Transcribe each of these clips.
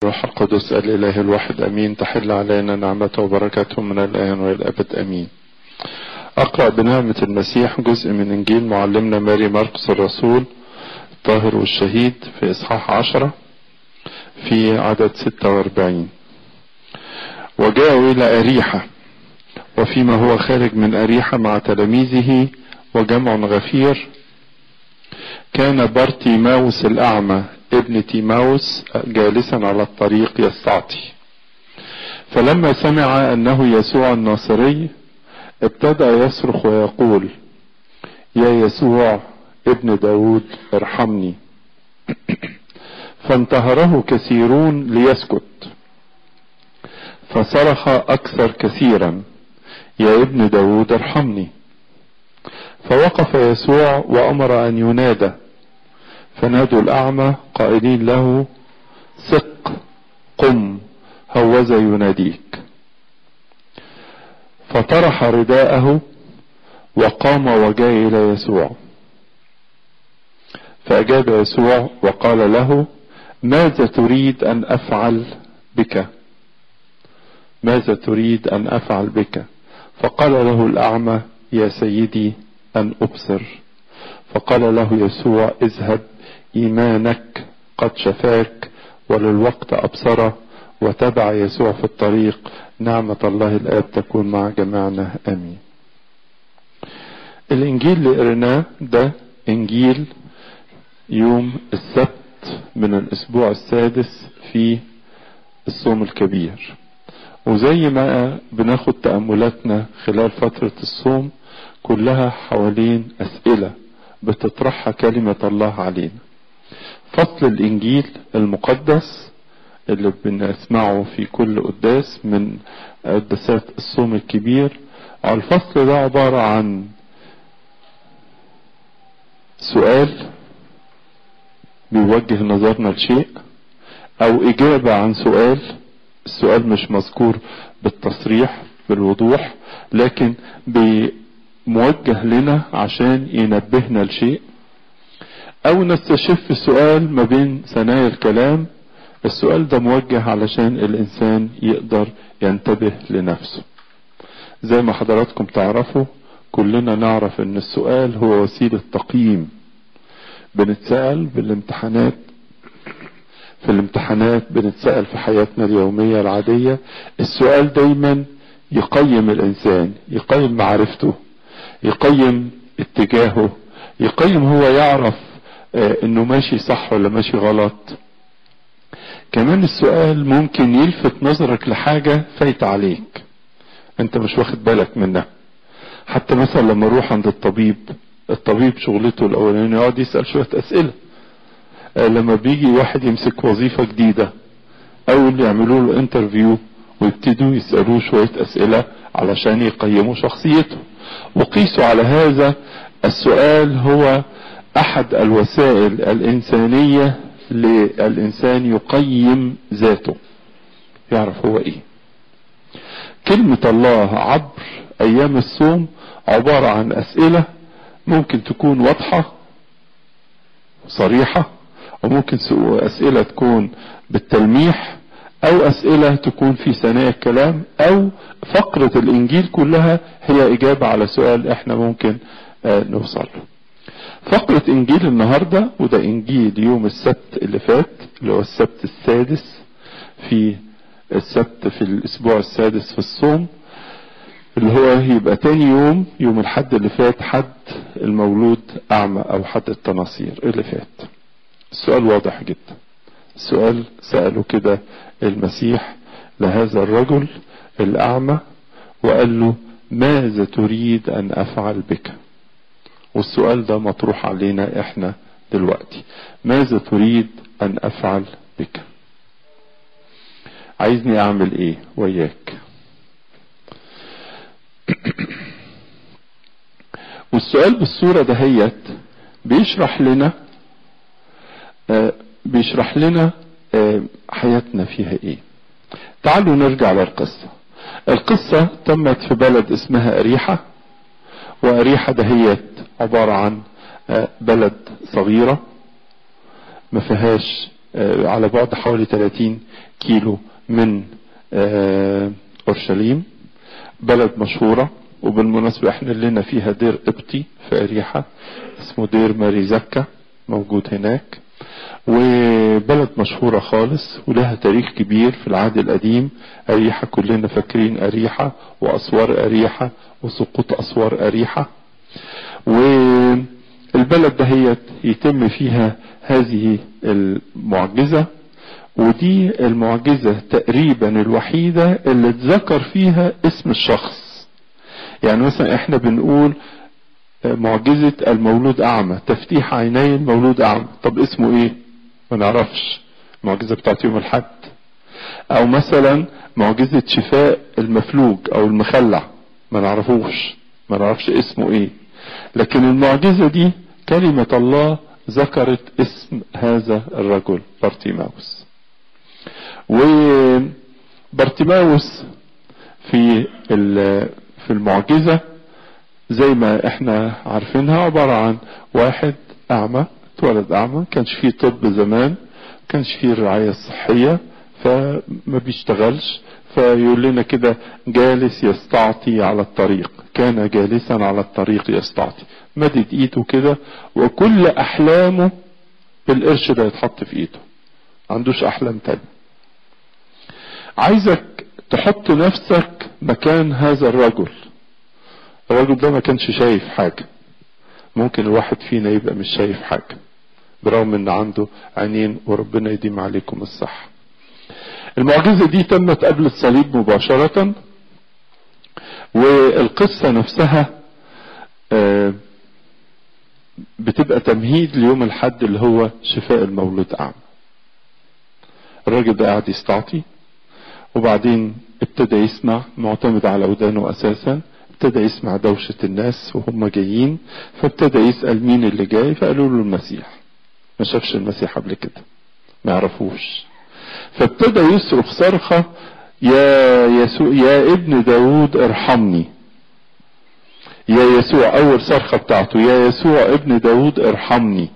روح القدس الإله الواحد أمين تحل علينا نعمته وبركاته من الآن وإلى الأبد أمين أقرأ بنعمة المسيح جزء من إنجيل معلمنا ماري مرقس الرسول الطاهر والشهيد في إصحاح عشرة في عدد ستة واربعين وجاءوا إلى أريحة وفيما هو خارج من أريحة مع تلاميذه وجمع غفير كان بارتيماوس الأعمى ابن تيماوس جالسا على الطريق يستعطي فلما سمع أنه يسوع الناصري ابتدأ يصرخ ويقول يا يسوع ابن داود ارحمني فانتهره كثيرون ليسكت فصرخ أكثر كثيرا يا ابن داود ارحمني فوقف يسوع وأمر أن ينادى فنادوا الأعمى قائلين له ثق قم هوذا يناديك فطرح رداءه وقام وجاء إلى يسوع فأجاب يسوع وقال له ماذا تريد أن أفعل بك ماذا تريد أن أفعل بك فقال له الأعمى يا سيدي أن أبصر فقال له يسوع اذهب إيمانك قد شفاك وللوقت أبصر وتبع يسوع في الطريق نعمة الله الآب تكون مع جميعنا آمين الإنجيل اللي قريناه ده إنجيل يوم السبت من الأسبوع السادس في الصوم الكبير وزي ما بناخد تأملاتنا خلال فترة الصوم كلها حوالين أسئلة بتطرحها كلمة الله علينا فصل الإنجيل المقدس اللي بنسمعه في كل قداس من قداسات الصوم الكبير الفصل ده عبارة عن سؤال بيوجه نظرنا لشيء او اجابة عن سؤال السؤال مش مذكور بالتصريح بالوضوح لكن موجه لنا عشان ينبهنا لشيء او نستشف سؤال ما بين ثنايا الكلام السؤال ده موجه علشان الانسان يقدر ينتبه لنفسه زي ما حضراتكم تعرفوا كلنا نعرف ان السؤال هو وسيلة تقييم بنتسأل بالامتحانات في الامتحانات بنتسأل في حياتنا اليومية العادية السؤال دايما يقيم الانسان يقيم معرفته يقيم اتجاهه يقيم هو يعرف اه انه ماشي صح ولا ماشي غلط كمان السؤال ممكن يلفت نظرك لحاجة فايت عليك انت مش واخد بالك منها حتى مثلا لما اروح عند الطبيب الطبيب شغلته الاولانيه يقعد يسال شويه اسئله لما بيجي واحد يمسك وظيفه جديده اول يعملوا له انترفيو ويبتدوا يسالوه شويه اسئله علشان يقيموا شخصيته وقيسوا على هذا السؤال هو احد الوسائل الانسانيه للانسان يقيم ذاته يعرف هو ايه كلمه الله عبر ايام الصوم عباره عن اسئله ممكن تكون واضحة صريحة وممكن أسئلة تكون بالتلميح أو أسئلة تكون في ثنايا الكلام أو فقرة الإنجيل كلها هي إجابة على سؤال إحنا ممكن نوصل له فقرة إنجيل النهاردة وده إنجيل يوم السبت اللي فات اللي هو السبت السادس في السبت في الأسبوع السادس في الصوم اللي هو يبقى تاني يوم يوم الحد اللي فات حد المولود أعمى أو حد التناصير اللي فات السؤال واضح جدا السؤال سأله كده المسيح لهذا الرجل الأعمى وقال له ماذا تريد أن أفعل بك والسؤال ده مطروح علينا إحنا دلوقتي ماذا تريد أن أفعل بك عايزني أعمل إيه وياك والسؤال بالصورة دهيت بيشرح لنا آه بيشرح لنا آه حياتنا فيها ايه تعالوا نرجع للقصة القصة تمت في بلد اسمها أريحة وأريحة دهيت عبارة عن آه بلد صغيرة ما فيهاش على بعد حوالي 30 كيلو من اورشليم بلد مشهورة وبالمناسبة احنا لنا فيها دير قبطي في اريحة اسمه دير ماري زكا موجود هناك وبلد مشهورة خالص ولها تاريخ كبير في العهد القديم أريحة كلنا فاكرين أريحة وأسوار أريحة وسقوط أسوار أريحة والبلد دهيت يتم فيها هذه المعجزة ودي المعجزة تقريبا الوحيدة اللي اتذكر فيها اسم الشخص يعني مثلا احنا بنقول معجزة المولود أعمى تفتيح عيني المولود أعمى طب اسمه ايه ما نعرفش المعجزة بتاعت يوم الحد او مثلا معجزة شفاء المفلوج او المخلع ما نعرفوش ما نعرفش اسمه ايه لكن المعجزة دي كلمة الله ذكرت اسم هذا الرجل بارتيماوس وبارتيماوس في في المعجزة زي ما احنا عارفينها عبارة عن واحد اعمى اتولد اعمى كانش فيه طب زمان كانش فيه الرعاية الصحية فما بيشتغلش فيقول لنا كده جالس يستعطي على الطريق كان جالسا على الطريق يستعطي مدد ايده كده وكل احلامه القرش ده يتحط في ايده عندوش احلام تاني عايزك تحط نفسك مكان هذا الرجل الرجل ده ما كانش شايف حاجة ممكن الواحد فينا يبقى مش شايف حاجة برغم ان عنده عينين وربنا يديم عليكم الصحة المعجزة دي تمت قبل الصليب مباشرة والقصة نفسها بتبقى تمهيد ليوم الحد اللي هو شفاء المولود أعمى الراجل ده قاعد يستعطي وبعدين ابتدى يسمع معتمد على ودانه أساسا ابتدى يسمع دوشة الناس وهم جايين فابتدى يسأل مين اللي جاي فقالوا له المسيح ما شافش المسيح قبل كده ما يعرفوش فابتدى يصرخ صرخة يا يسوع يا ابن داود ارحمني يا يسوع اول صرخة بتاعته يا يسوع ابن داود ارحمني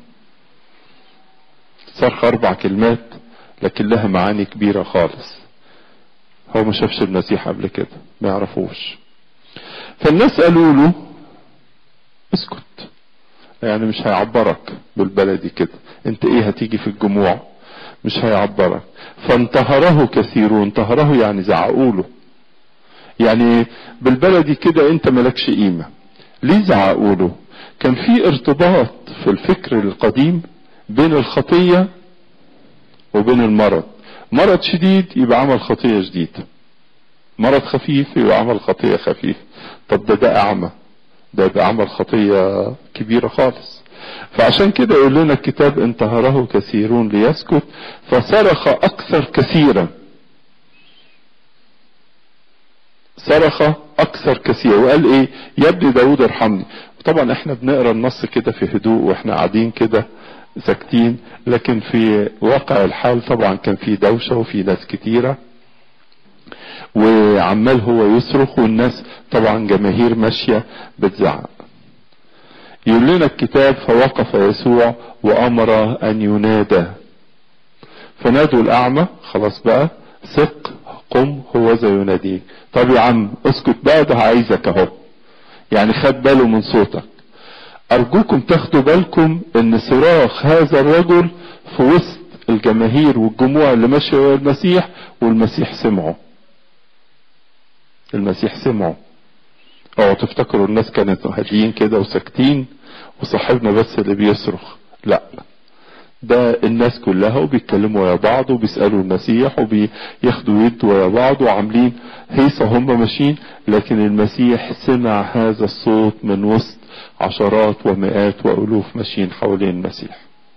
صرخة اربع كلمات لكن لها معاني كبيرة خالص هو ما شافش المسيح قبل كده ما يعرفوش فالناس قالوا له اسكت يعني مش هيعبرك بالبلدي كده انت ايه هتيجي في الجموع مش هيعبرك فانتهره كثيرون انتهره يعني زعقوا له يعني بالبلدي كده انت ملكش قيمة ليه زعقوا له كان في ارتباط في الفكر القديم بين الخطية وبين المرض مرض شديد يبقى عمل خطية جديدة مرض خفيف يبقى عمل خطية خفيف طب ده ده اعمى ده يبقى عمل خطية كبيرة خالص فعشان كده يقول لنا الكتاب انتهره كثيرون ليسكت فصرخ اكثر كثيرا صرخ اكثر كثيرا وقال ايه يا ابن داود ارحمني طبعا احنا بنقرا النص كده في هدوء واحنا قاعدين كده ساكتين لكن في واقع الحال طبعا كان في دوشة وفي ناس كتيرة وعمال هو يصرخ والناس طبعا جماهير ماشية بتزعق يقول لنا الكتاب فوقف يسوع وامر ان ينادى فنادوا الاعمى خلاص بقى ثق قم هو ذا يناديك طب يا عم اسكت بقى ده عايزك اهو يعني خد باله من صوتك ارجوكم تاخدوا بالكم ان صراخ هذا الرجل في وسط الجماهير والجموع اللي ماشيه ورا المسيح والمسيح سمعه المسيح سمعه اوعوا تفتكروا الناس كانت هاديين كده وساكتين وصاحبنا بس اللي بيصرخ لا ده الناس كلها وبيتكلموا ويا بعض وبيسألوا المسيح وبياخدوا يد ويا بعض وعاملين هيصة هم ماشيين لكن المسيح سمع هذا الصوت من وسط عشرات ومئات وألوف ماشيين حوالين المسيح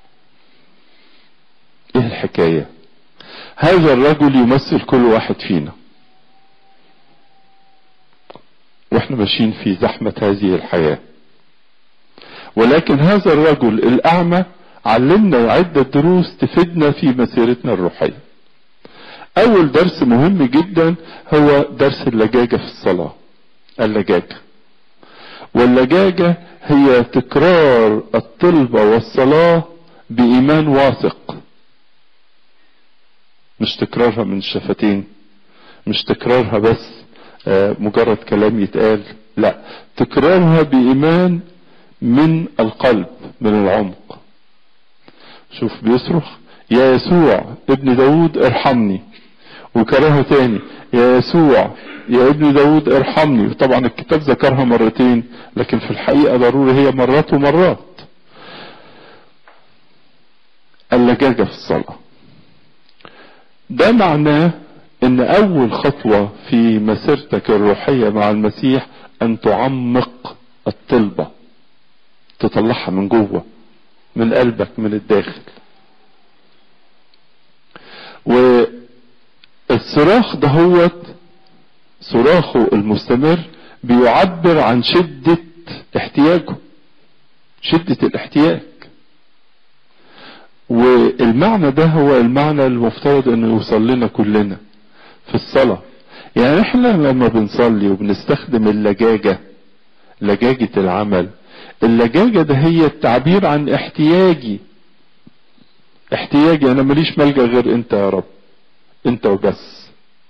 ايه الحكاية هذا الرجل يمثل كل واحد فينا واحنا ماشيين في زحمة هذه الحياة ولكن هذا الرجل الأعمى علمنا عدة دروس تفيدنا في مسيرتنا الروحية أول درس مهم جدا هو درس اللجاجة في الصلاة اللجاجة واللجاجة هي تكرار الطلبة والصلاة بإيمان واثق مش تكرارها من الشفتين مش تكرارها بس آه، مجرد كلام يتقال لا تكرارها بإيمان من القلب من العمق شوف بيصرخ يا يسوع ابن داود ارحمني وكرهه تاني يا يسوع يا ابن داود ارحمني طبعا الكتاب ذكرها مرتين لكن في الحقيقة ضروري هي مرات ومرات اللجاجة في الصلاة ده معناه ان اول خطوة في مسيرتك الروحية مع المسيح ان تعمق الطلبة تطلعها من جوه من قلبك من الداخل والصراخ دهوت صراخه المستمر بيعبر عن شدة احتياجه شدة الاحتياج والمعنى ده هو المعنى المفترض انه يوصل لنا كلنا في الصلاة يعني احنا لما بنصلي وبنستخدم اللجاجة لجاجة العمل اللجاجة ده هي التعبير عن احتياجي احتياجي انا ماليش ملجأ غير انت يا رب انت وبس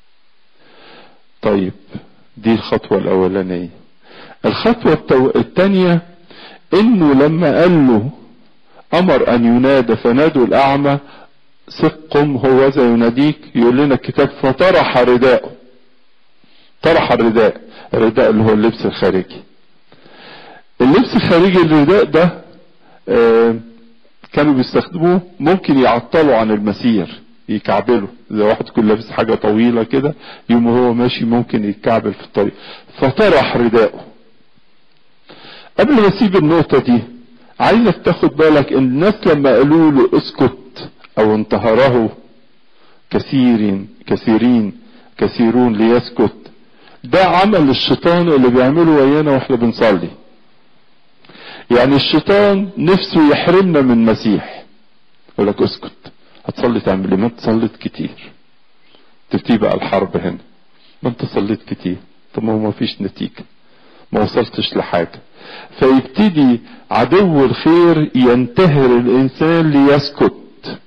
طيب دي الخطوة الاولانية الخطوة التو... التانية انه لما قال له امر ان ينادى فنادوا الاعمى ثق قم هو ذا يناديك يقول لنا الكتاب فطرح رداءه طرح الرداء الرداء اللي هو اللبس الخارجي اللبس الخارجي الرداء ده آه كانوا بيستخدموه ممكن يعطلوا عن المسير يكعبلوا اذا واحد يكون لابس حاجة طويلة كده يوم هو ماشي ممكن يتكعبل في الطريق فطرح رداءه قبل ما اسيب النقطة دي عايزك تاخد بالك ان الناس لما قالوا له اسكت او انتهره كثيرين كثيرين كثيرون ليسكت ده عمل الشيطان اللي بيعمله ويانا واحنا بنصلي يعني الشيطان نفسه يحرمنا من مسيح يقول لك اسكت هتصلي تعمل ايه ما انت صليت كتير تبتدي بقى الحرب هنا ما انت صليت كتير طب ما هو ما فيش نتيجة ما وصلتش لحاجة فيبتدي عدو الخير ينتهر الانسان ليسكت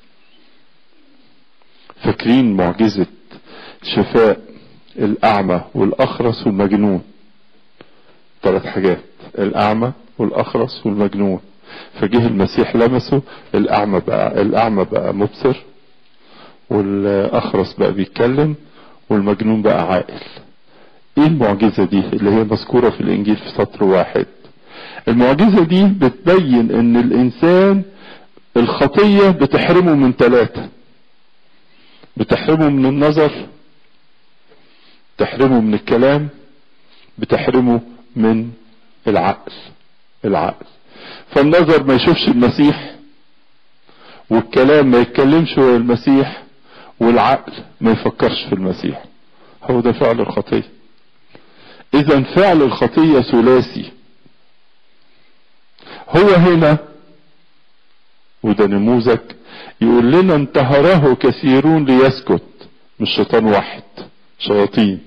فاكرين معجزة شفاء الاعمى والاخرس والمجنون ثلاث حاجات الاعمى والاخرس والمجنون فجه المسيح لمسه الاعمى بقى الاعمى بقى مبصر والاخرس بقى بيتكلم والمجنون بقى عاقل ايه المعجزة دي اللي هي مذكورة في الانجيل في سطر واحد المعجزة دي بتبين ان الانسان الخطية بتحرمه من ثلاثة بتحرمه من النظر بتحرمه من الكلام بتحرمه من العقل العقل فالنظر ما يشوفش المسيح والكلام ما يتكلمش هو المسيح والعقل ما يفكرش في المسيح هو ده فعل الخطية اذا فعل الخطية ثلاثي هو هنا وده نموذج يقول لنا انتهره كثيرون ليسكت مش شيطان واحد شياطين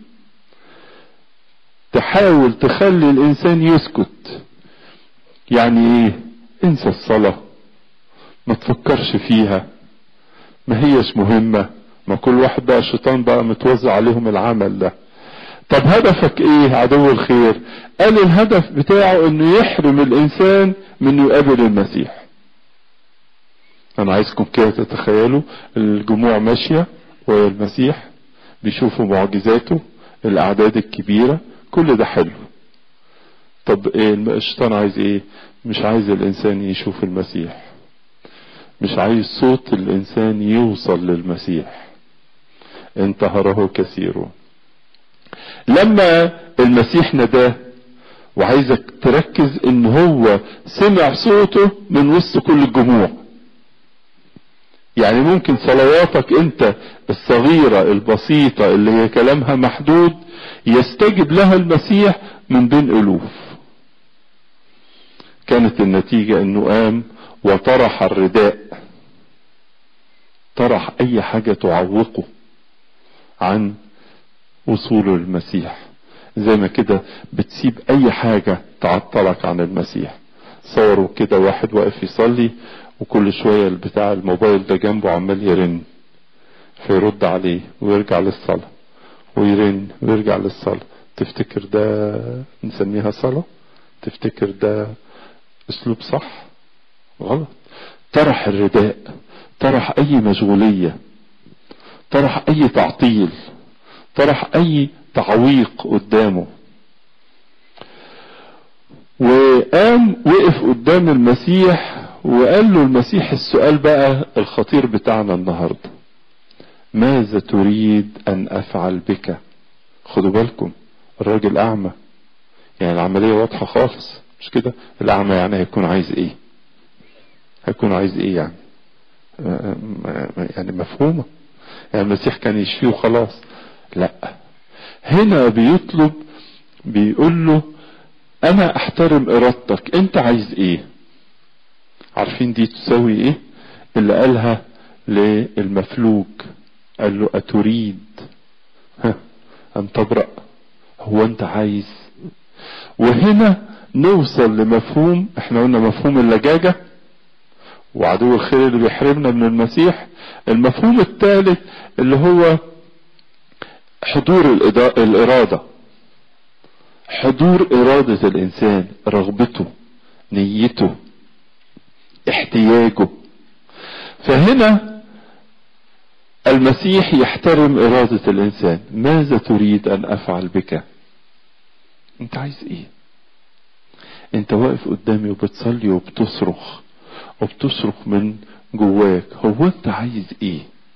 تحاول تخلي الانسان يسكت يعني ايه انسى الصلاة ما تفكرش فيها ما هيش مهمة ما كل واحد بقى الشيطان بقى متوزع عليهم العمل ده طب هدفك ايه عدو الخير قال الهدف بتاعه انه يحرم الانسان من انه يقابل المسيح انا عايزكم كده تتخيلوا الجموع ماشية ويا المسيح بيشوفوا معجزاته الاعداد الكبيرة كل ده حلو طب ايه الشيطان عايز ايه مش عايز الانسان يشوف المسيح مش عايز صوت الانسان يوصل للمسيح انتهره كثيرون لما المسيح نداه وعايزك تركز ان هو سمع صوته من وسط كل الجموع يعني ممكن صلواتك انت الصغيرة البسيطة اللي هي كلامها محدود يستجب لها المسيح من بين الوف كانت النتيجة انه قام وطرح الرداء طرح اي حاجة تعوقه عن وصوله للمسيح زي ما كده بتسيب اي حاجة تعطلك عن المسيح صوروا كده واحد واقف يصلي وكل شوية بتاع الموبايل ده جنبه عمال يرن فيرد عليه ويرجع للصلاة ويرن ويرجع للصلاة تفتكر ده نسميها صلاة تفتكر ده اسلوب صح غلط طرح الرداء طرح اي مشغولية طرح اي تعطيل طرح اي تعويق قدامه وقام وقف قدام المسيح وقال له المسيح السؤال بقى الخطير بتاعنا النهارده ماذا تريد ان افعل بك خدوا بالكم الراجل اعمى يعني العمليه واضحه خالص مش كده الاعمى يعني هيكون عايز ايه هيكون عايز ايه يعني يعني مفهومه يعني المسيح كان يشفيه وخلاص لا هنا بيطلب بيقول له انا احترم ارادتك انت عايز ايه عارفين دي تساوي ايه اللي قالها للمفلوج قال له اتريد ها ان تبرأ هو انت عايز وهنا نوصل لمفهوم احنا قلنا مفهوم اللجاجة وعدو الخير اللي بيحرمنا من المسيح المفهوم الثالث اللي هو حضور الإرادة حضور إرادة الإنسان رغبته نيته احتياجه فهنا المسيح يحترم إرادة الإنسان ماذا تريد أن أفعل بك أنت عايز إيه أنت واقف قدامي وبتصلي وبتصرخ وبتصرخ من جواك هو أنت عايز إيه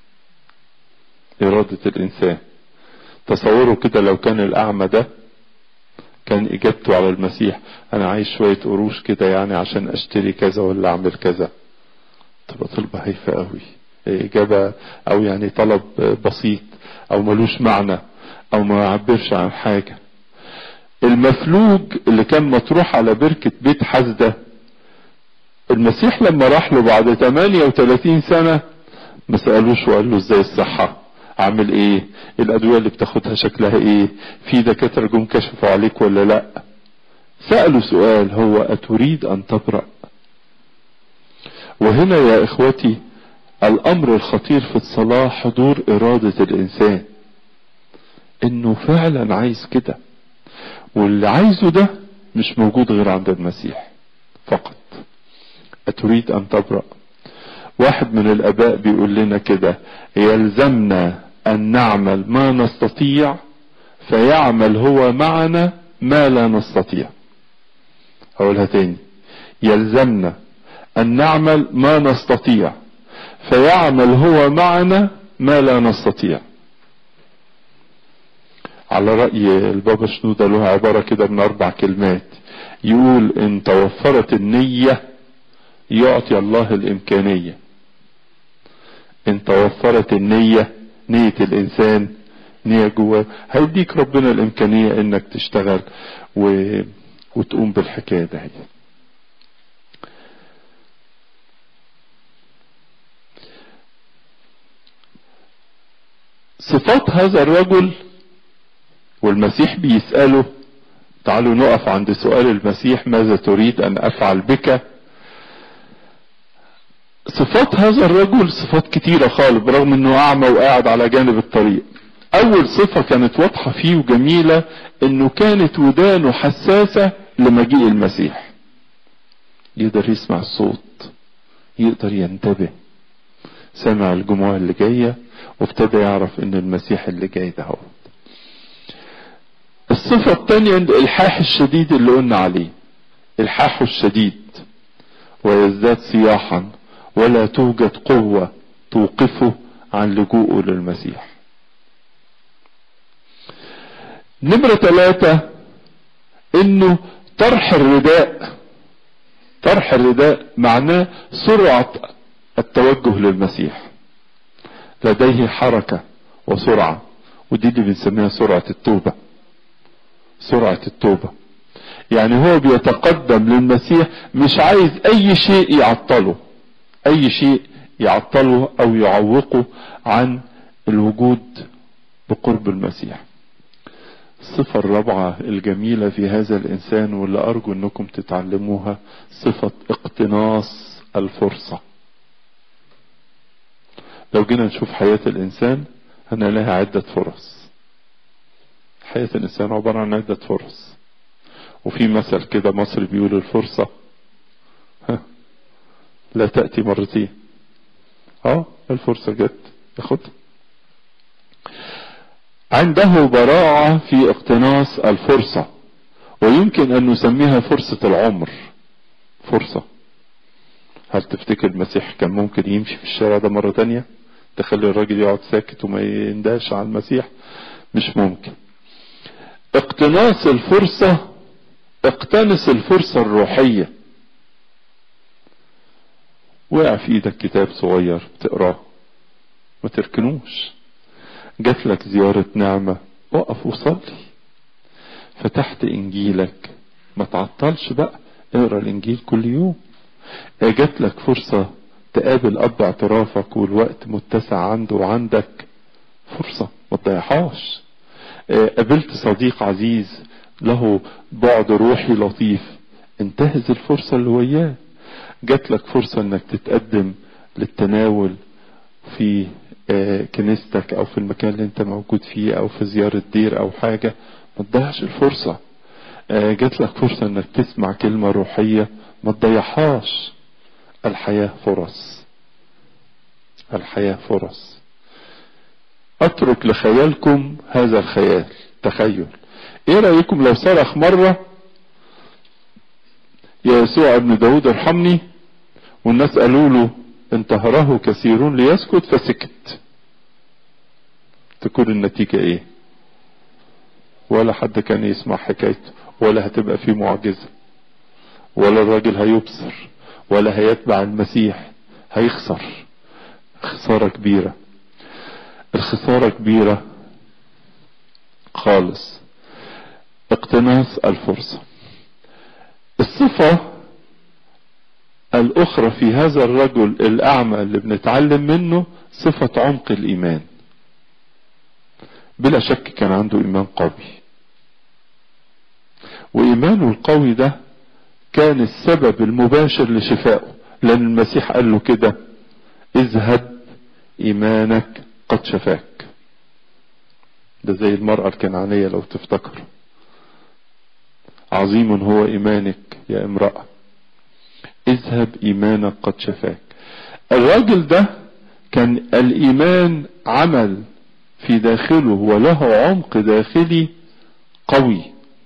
إرادة الإنسان تصوروا كده لو كان الأعمى ده كان إجابته على المسيح أنا عايز شوية قروش كده يعني عشان أشتري كذا ولا أعمل كذا تبقى طلبة هايفة قوي إجابة أو يعني طلب بسيط أو ملوش معنى أو ما يعبرش عن حاجة المفلوج اللي كان مطروح على بركة بيت حزدة المسيح لما راح له بعد 38 سنة ما سألوش وقال له ازاي الصحة عامل ايه الادوية اللي بتاخدها شكلها ايه في دكاترة جم كشفوا عليك ولا لا سألوا سؤال هو اتريد ان تبرأ وهنا يا اخوتي الامر الخطير في الصلاة حضور ارادة الانسان انه فعلا عايز كده واللي عايزه ده مش موجود غير عند المسيح فقط اتريد ان تبرأ واحد من الاباء بيقول لنا كده يلزمنا ان نعمل ما نستطيع فيعمل هو معنا ما لا نستطيع هقولها تاني يلزمنا ان نعمل ما نستطيع فيعمل هو معنا ما لا نستطيع على رأي البابا شنودة له عبارة كده من أربع كلمات يقول إن توفرت النية يعطي الله الإمكانية إن توفرت النية نية الإنسان نية جواه هيديك ربنا الإمكانية إنك تشتغل و... وتقوم بالحكاية ده صفات هذا الرجل والمسيح بيسأله تعالوا نقف عند سؤال المسيح ماذا تريد أن أفعل بك صفات هذا الرجل صفات كتيرة خالص برغم انه اعمى وقاعد على جانب الطريق اول صفة كانت واضحة فيه وجميلة انه كانت ودانه حساسة لمجيء المسيح يقدر يسمع الصوت يقدر ينتبه سمع الجموع اللي جاية وابتدى يعرف ان المسيح اللي جاي ده هو الصفة الثانية الإلحاح الشديد اللي قلنا عليه إلحاحه الشديد ويزداد صياحا ولا توجد قوة توقفه عن لجوءه للمسيح نمرة ثلاثة انه طرح الرداء طرح الرداء معناه سرعة التوجه للمسيح لديه حركة وسرعة ودي اللي بنسميها سرعة التوبة سرعة التوبة يعني هو بيتقدم للمسيح مش عايز اي شيء يعطله اي شيء يعطله او يعوقه عن الوجود بقرب المسيح الصفة الرابعة الجميلة في هذا الانسان واللي ارجو انكم تتعلموها صفة اقتناص الفرصة لو جينا نشوف حياة الإنسان هنلاقيها عدة فرص حياة الإنسان عبارة عن عدة فرص وفي مثل كده مصري بيقول الفرصة ها لا تأتي مرتين اه الفرصة جت ياخدها عنده براعة في اقتناص الفرصة ويمكن ان نسميها فرصة العمر فرصة هل تفتكر المسيح كان ممكن يمشي في الشارع ده مرة تانية تخلي الراجل يقعد ساكت وما ينداش على المسيح مش ممكن اقتناص الفرصة اقتنص الفرصة الروحية وقع في ايدك كتاب صغير بتقراه ما تركنوش جات لك زيارة نعمة وقف وصلي فتحت انجيلك ما تعطلش بقى اقرا الانجيل كل يوم جات لك فرصة تقابل اب اعترافك والوقت متسع عنده وعندك فرصة ما تضيعهاش قابلت صديق عزيز له بعد روحي لطيف انتهز الفرصة اللي وياه جات لك فرصة انك تتقدم للتناول في كنيستك او في المكان اللي انت موجود فيه او في زيارة دير او حاجة ما تضيعش الفرصة جات لك فرصة انك تسمع كلمة روحية ما تضيعهاش الحياة فرص الحياة فرص اترك لخيالكم هذا الخيال تخيل ايه رأيكم لو صرخ مرة يا يسوع ابن داود ارحمني والناس قالوا له انتهره كثيرون ليسكت فسكت تكون النتيجة ايه ولا حد كان يسمع حكايته ولا هتبقى فيه معجزة ولا الراجل هيبصر ولا هيتبع المسيح هيخسر خسارة كبيرة الخسارة كبيرة خالص اقتناص الفرصة الصفة الأخرى في هذا الرجل الأعمى اللي بنتعلم منه صفة عمق الإيمان بلا شك كان عنده إيمان قوي وإيمانه القوي ده كان السبب المباشر لشفائه لأن المسيح قال له كده اذهب إيمانك قد شفاك ده زي المرأة الكنعانية لو تفتكر عظيم هو إيمانك يا امرأة اذهب إيمانك قد شفاك الراجل ده كان الإيمان عمل في داخله وله عمق داخلي قوي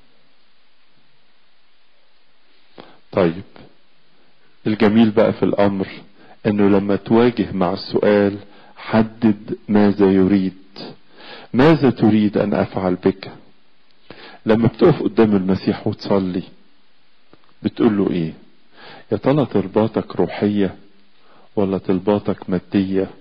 طيب الجميل بقى في الأمر انه لما تواجه مع السؤال حدد ماذا يريد ماذا تريد ان افعل بك لما بتقف قدام المسيح وتصلي بتقول له ايه يا ترى طلباتك روحية ولا طلباتك مادية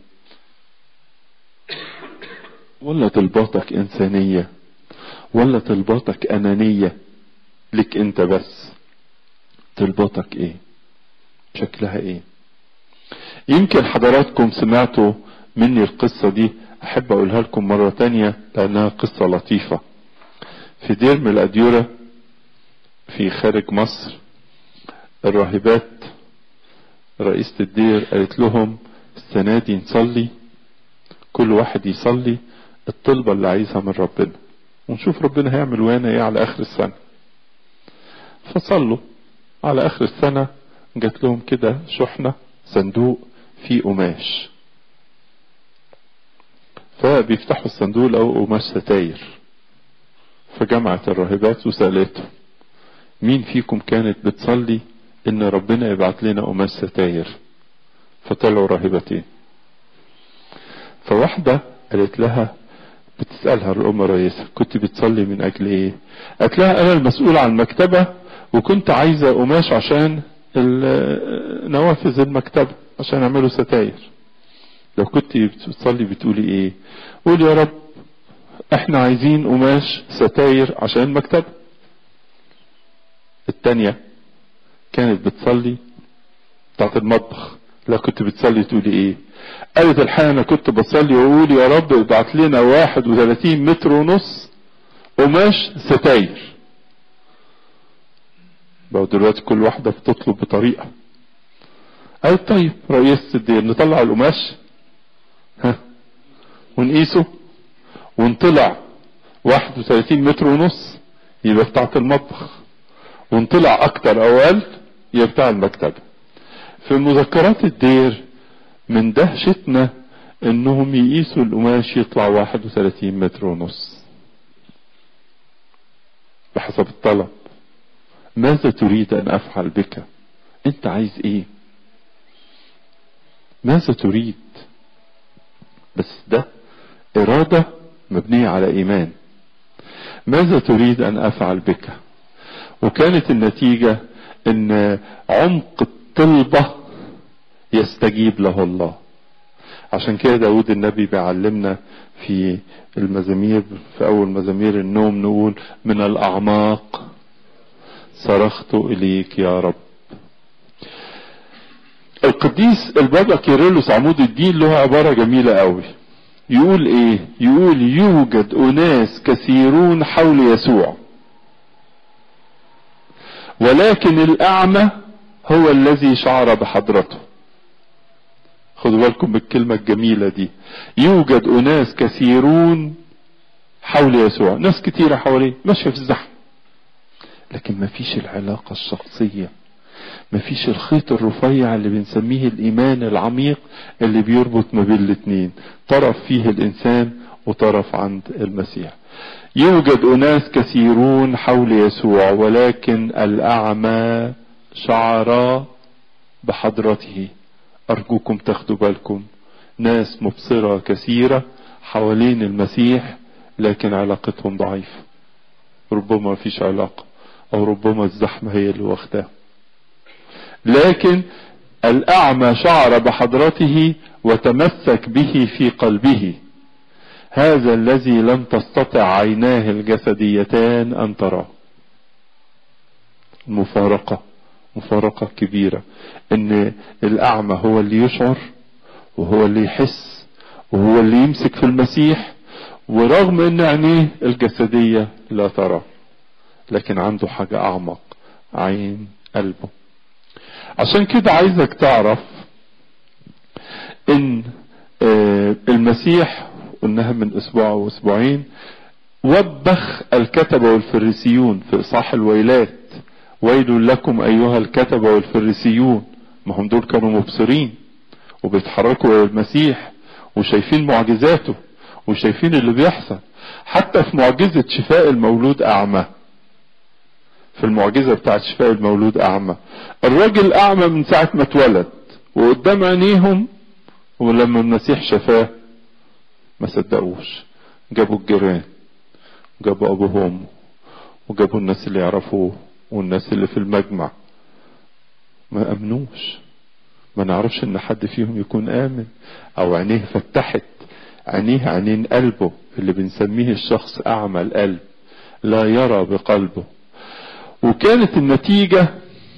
ولا طلباتك انسانية ولا طلباتك انانية لك انت بس طلباتك ايه شكلها ايه يمكن حضراتكم سمعتوا مني القصة دي احب اقولها لكم مرة تانية لانها قصة لطيفة في دير من الاديرة في خارج مصر الراهبات رئيسة الدير قالت لهم السنة دي نصلي كل واحد يصلي الطلبة اللي عايزها من ربنا ونشوف ربنا هيعمل وانا ايه على اخر السنة فصلوا على اخر السنة جات لهم كده شحنة صندوق فيه قماش فبيفتحوا الصندوق لقوا قماش ستاير فجمعت الراهبات وسألتهم مين فيكم كانت بتصلي ان ربنا يبعت لنا قماش ستاير فطلعوا راهبتين فواحدة قالت لها بتسألها الأم الرئيسة كنت بتصلي من أجل إيه قالت لها أنا المسؤول عن المكتبة وكنت عايزة قماش عشان نوافذ المكتبة عشان يعملوا ستاير لو كنت بتصلي بتقولي ايه قول يا رب احنا عايزين قماش ستاير عشان المكتبة التانية كانت بتصلي بتاعت المطبخ لو كنت بتصلي تقولي ايه قالت الحقيقة انا كنت بصلي واقول يا رب ابعت لنا واحد وثلاثين متر ونص قماش ستاير بقوا دلوقتي كل واحدة بتطلب بطريقة قالت طيب رئيس الدير نطلع القماش ها ونقيسه ونطلع 31 متر ونص يبقى بتاعت المطبخ ونطلع اكتر او اقل يبقى بتاع المكتبة في مذكرات الدير من دهشتنا انهم يقيسوا القماش يطلع 31 متر ونص بحسب الطلب ماذا تريد ان افعل بك انت عايز ايه ماذا تريد بس ده ارادة مبنية على ايمان ماذا تريد ان افعل بك وكانت النتيجة ان عمق الطلبة يستجيب له الله عشان كده داود النبي بيعلمنا في المزامير في اول مزامير النوم نقول من الاعماق صرخت اليك يا رب القديس البابا كيرلس عمود الدين له عبارة جميلة قوي يقول ايه يقول يوجد اناس كثيرون حول يسوع ولكن الاعمى هو الذي شعر بحضرته خدوا بالكم بالكلمة الجميلة دي يوجد اناس كثيرون حول يسوع ناس كتيرة حواليه ماشية في الزحمة لكن ما فيش العلاقة الشخصية ما فيش الخيط الرفيع اللي بنسميه الايمان العميق اللي بيربط ما بين الاتنين طرف فيه الانسان وطرف عند المسيح يوجد اناس كثيرون حول يسوع ولكن الاعمى شعر بحضرته ارجوكم تاخدوا بالكم ناس مبصرة كثيرة حوالين المسيح لكن علاقتهم ضعيفة ربما فيش علاقة او ربما الزحمة هي اللي واخداه لكن الاعمى شعر بحضرته وتمسك به في قلبه هذا الذي لم تستطع عيناه الجسديتان ان تراه المفارقة مفارقة كبيرة ان الاعمى هو اللي يشعر وهو اللي يحس وهو اللي يمسك في المسيح ورغم ان عينيه الجسدية لا ترى لكن عنده حاجة اعمق عين قلبه عشان كده عايزك تعرف ان المسيح قلناها من اسبوع او اسبوعين وبخ الكتبة والفريسيون في اصحاح الويلات ويل لكم ايها الكتبة والفريسيون ما هم دول كانوا مبصرين وبيتحركوا الى المسيح وشايفين معجزاته وشايفين اللي بيحصل حتى في معجزة شفاء المولود اعمى في المعجزة بتاعت شفاء المولود اعمى الراجل اعمى من ساعة ما اتولد وقدام عينيهم ولما المسيح شفاه ما صدقوش جابوا الجيران جابوا ابوه وامه وجابوا الناس اللي يعرفوه والناس اللي في المجمع ما امنوش ما نعرفش ان حد فيهم يكون امن او عينيه فتحت عينيه عينين قلبه اللي بنسميه الشخص اعمى القلب لا يرى بقلبه وكانت النتيجة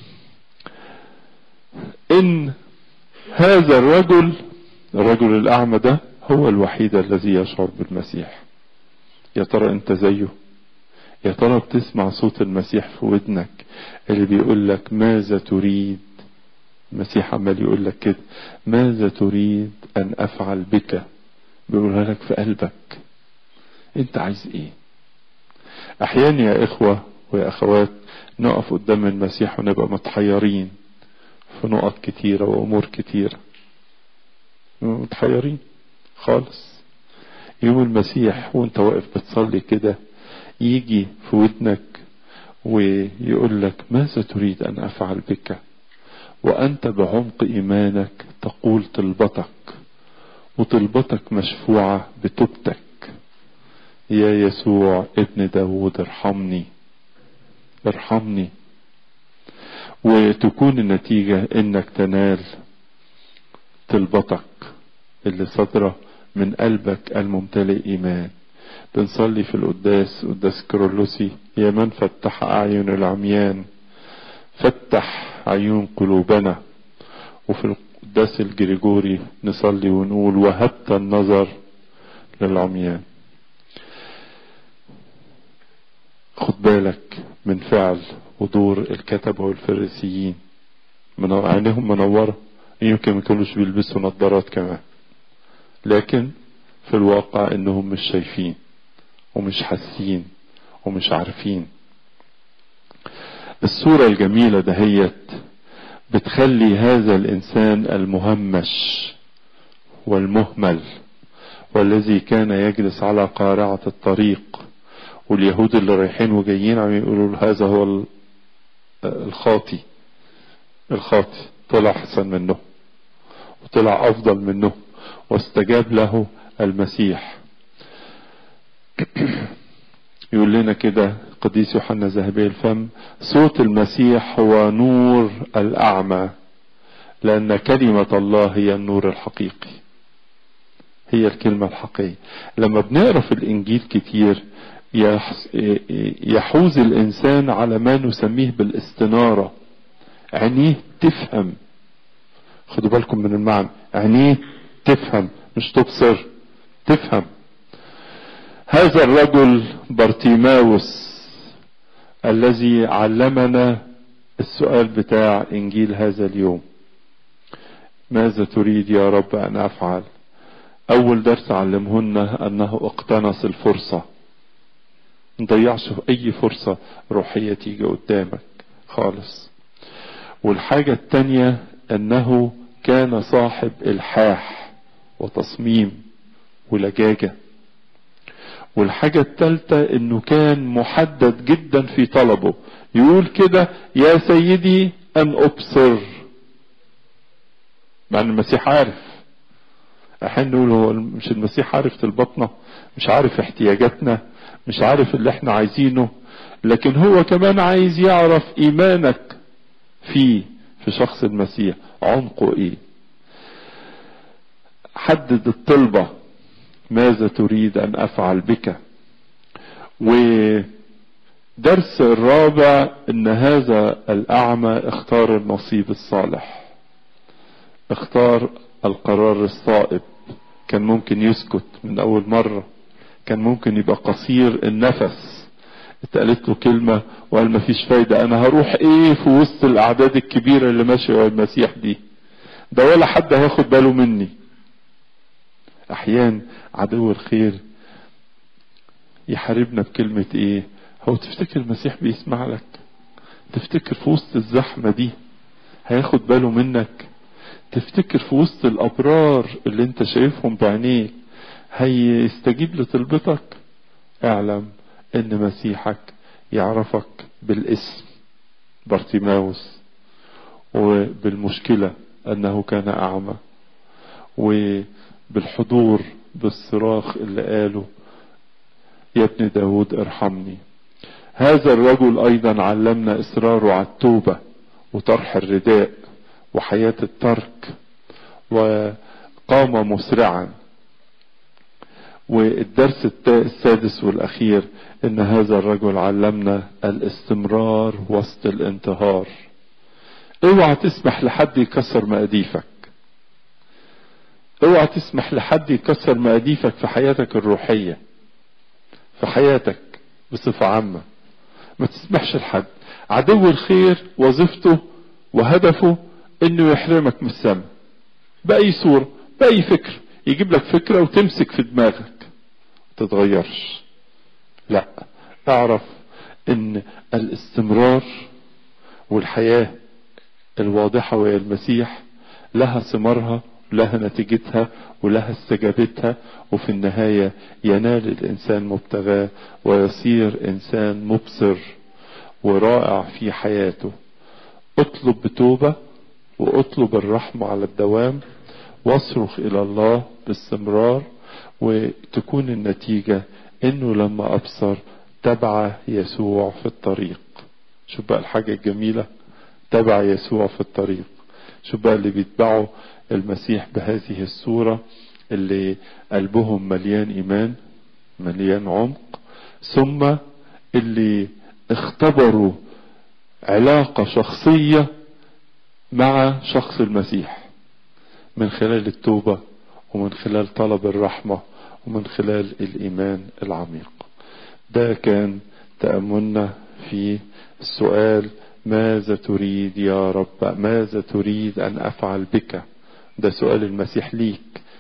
ان هذا الرجل الرجل الاعمى ده هو الوحيد الذي يشعر بالمسيح يا ترى انت زيه يا ترى بتسمع صوت المسيح في ودنك اللي بيقول لك ماذا تريد المسيح عمال يقول لك كده ماذا تريد ان افعل بك بيقولها لك في قلبك انت عايز ايه احيانا يا اخوة ويا اخوات نقف قدام المسيح ونبقى متحيرين في نقط كتيرة وامور كتيرة متحيرين خالص يوم المسيح وانت واقف بتصلي كده يجي في ودنك ويقول لك ماذا تريد ان افعل بك وانت بعمق ايمانك تقول طلبتك وطلبتك مشفوعة بتوبتك يا يسوع ابن داود ارحمني ارحمني وتكون النتيجة انك تنال طلبتك اللي صدره من قلبك الممتلئ ايمان بنصلي في القداس قداس كرولوسي يا من فتح اعين العميان فتح عيون قلوبنا وفي القداس الجريجوري نصلي ونقول وهبت النظر للعميان خد بالك من فعل ودور الكتبة والفريسيين من عينيهم منورة يمكن ما يكونوش بيلبسوا نظارات كمان لكن في الواقع انهم مش شايفين ومش حاسين ومش عارفين الصورة الجميلة دهيت بتخلي هذا الانسان المهمش والمهمل والذي كان يجلس على قارعة الطريق واليهود اللي رايحين وجايين عم يقولوا هذا هو الخاطي الخاطي طلع احسن منه وطلع افضل منه واستجاب له المسيح يقول لنا كده قديس يوحنا ذهبي الفم صوت المسيح هو نور الأعمى لأن كلمة الله هي النور الحقيقي هي الكلمة الحقيقية لما بنقرا في الإنجيل كتير يحوز الإنسان على ما نسميه بالاستنارة عينيه تفهم خدوا بالكم من المعنى عينيه تفهم مش تبصر تفهم هذا الرجل بارتيماوس الذي علمنا السؤال بتاع انجيل هذا اليوم ماذا تريد يا رب ان افعل اول درس علمهن انه اقتنص الفرصة مضيعش في اي فرصة روحية تيجي قدامك خالص والحاجة التانية انه كان صاحب الحاح وتصميم ولجاجة والحاجة التالتة انه كان محدد جدا في طلبه يقول كده يا سيدي ان ابصر مع ان المسيح عارف احيانا نقول هو مش المسيح عارف البطنة مش عارف احتياجاتنا مش عارف اللي احنا عايزينه لكن هو كمان عايز يعرف ايمانك فيه في شخص المسيح عمقه ايه حدد الطلبة ماذا تريد ان افعل بك ودرس الرابع ان هذا الاعمى اختار النصيب الصالح اختار القرار الصائب كان ممكن يسكت من اول مرة كان ممكن يبقى قصير النفس اتقالت له كلمة وقال مفيش فايدة انا هروح ايه في وسط الاعداد الكبيرة اللي ماشية المسيح دي ده ولا حد هياخد باله مني احيان عدو الخير يحاربنا بكلمة ايه هو تفتكر المسيح بيسمع لك تفتكر في وسط الزحمة دي هياخد باله منك تفتكر في وسط الابرار اللي انت شايفهم بعينيك هيستجيب لطلبتك اعلم ان مسيحك يعرفك بالاسم بارتيماوس وبالمشكلة انه كان اعمى وبالحضور بالصراخ اللي قاله يا ابن داود ارحمني هذا الرجل ايضا علمنا اصراره على التوبة وطرح الرداء وحياة الترك وقام مسرعا والدرس السادس والاخير ان هذا الرجل علمنا الاستمرار وسط الانتهار اوعى تسمح لحد يكسر مقاديفك اوعى تسمح لحد يكسر مقاديفك في حياتك الروحية في حياتك بصفة عامة ما تسمحش لحد عدو الخير وظيفته وهدفه انه يحرمك من السماء بأي صورة بأي فكر يجيب لك فكرة وتمسك في دماغك تتغيرش لا اعرف ان الاستمرار والحياة الواضحة وهي المسيح لها ثمارها لها نتيجتها ولها استجابتها وفي النهاية ينال الإنسان مبتغاه ويصير إنسان مبصر ورائع في حياته اطلب بتوبة واطلب الرحمة على الدوام واصرخ إلى الله باستمرار وتكون النتيجة انه لما ابصر تبع يسوع في الطريق شوف بقى الحاجة الجميلة تبع يسوع في الطريق شوف بقى اللي بيتبعوا المسيح بهذه الصورة اللي قلبهم مليان ايمان مليان عمق ثم اللي اختبروا علاقة شخصية مع شخص المسيح من خلال التوبة ومن خلال طلب الرحمة ومن خلال الإيمان العميق ده كان تأملنا في السؤال ماذا تريد يا رب ماذا تريد أن أفعل بك ده سؤال المسيح ليك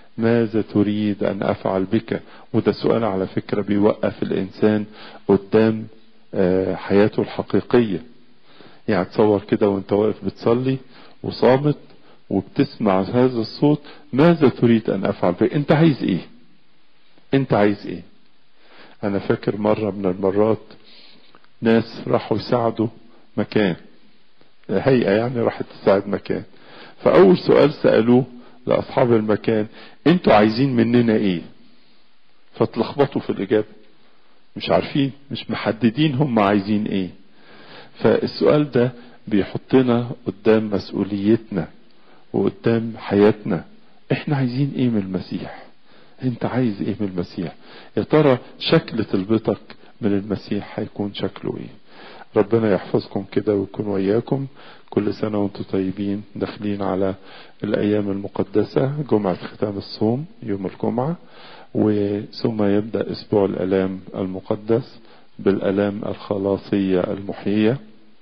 ماذا تريد أن أفعل بك وده سؤال على فكرة بيوقف الإنسان قدام حياته الحقيقية يعني تصور كده وانت واقف بتصلي وصامت وبتسمع هذا الصوت ماذا تريد أن أفعل بك أنت عايز إيه أنت عايز إيه أنا فاكر مرة من المرات ناس راحوا يساعدوا مكان هيئة يعني راحت تساعد مكان فأول سؤال سألوه لأصحاب المكان أنتوا عايزين مننا إيه فتلخبطوا في الإجابة مش عارفين مش محددين هم عايزين إيه فالسؤال ده بيحطنا قدام مسؤوليتنا وقدام حياتنا احنا عايزين ايه من المسيح انت عايز ايه من المسيح يا ترى شكل طلبتك من المسيح هيكون شكله ايه ربنا يحفظكم كده ويكون وياكم كل سنة وانتم طيبين داخلين على الأيام المقدسة جمعة ختام الصوم يوم الجمعة وثم يبدأ أسبوع الألام المقدس بالألام الخلاصية المحيية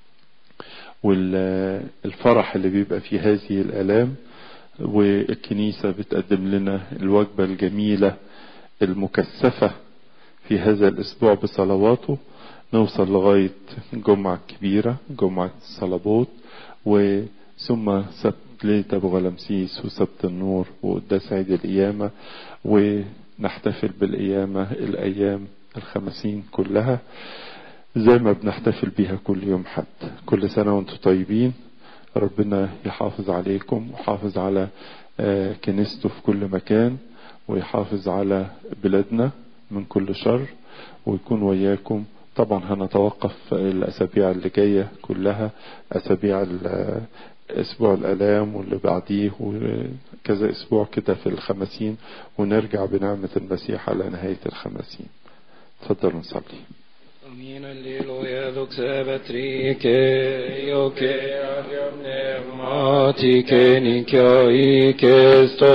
والفرح اللي بيبقى في هذه الألام والكنيسة بتقدم لنا الوجبة الجميلة المكثفة في هذا الأسبوع بصلواته نوصل لغاية جمعة كبيرة جمعة الصلبوت وثم سبت ليلة أبو غلمسيس وسبت النور وقداس عيد القيامة ونحتفل بالقيامة الأيام الخمسين كلها زي ما بنحتفل بيها كل يوم حد كل سنة وانتم طيبين ربنا يحافظ عليكم ويحافظ على كنيسته في كل مكان ويحافظ على بلادنا من كل شر ويكون وياكم طبعا هنتوقف الأسابيع اللي جاية كلها أسابيع أسبوع الآلام واللي بعديه وكذا أسبوع كده في الخمسين ونرجع بنعمة المسيح على نهاية الخمسين تفضلوا نصلي Min alleluia doxevet rike, ioke adiam pneumatike, nikio ike sto